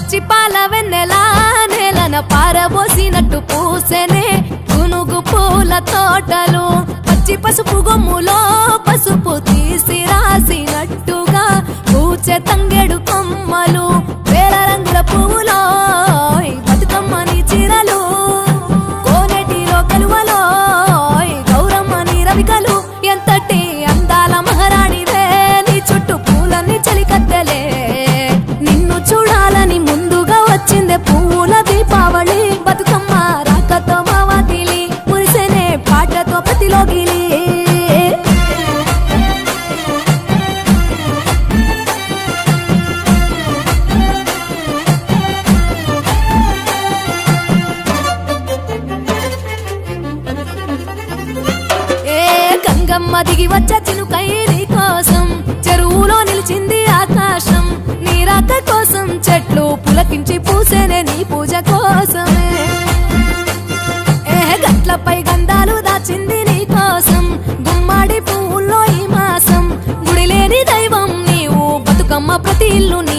పచ్చి పాల వెన్నెలా నేలన పారబోసినట్టు పూసెనే గునుగు పూల తోటలు పచ్చి పసుపు గొమ్ములో పసుపు తీసి రాసినట్టుగా పూచె తంగెడు కొమ్మలు వేల రంగుల పువ్వులో బతుకమ్మని చీరలు కోనేటిలో కలువలో గౌరమ్మని రవికలు ఎంతటి అందాల మహారాణివే నీ చుట్టూ పూలన్నీ చలికత్తెలే నిన్ను చూడాలని ముందుగా వచ్చిందే పువ్వుల దీపావళి బతుకమ్మ రాకతో మావాతిలి మురిసెనే పాటతో ప్రతిలోగిలి ఏ గంగమ్మ దిగి వచ్చే చినుకై నీ కోసం చెరువులో నిలిచింది ఆకాశం నీ రాక కోసం చెట్లు పులకించి పూసేనే నీ పూజ కోసమే ఏ గట్లపై గంధాలు దాచింది నీ కోసం గుమ్మాడి పువ్వుల్లో ఈ మాసం గుడి లేని దైవం నీవు బతుకమ్మ ప్రతి ఇల్లు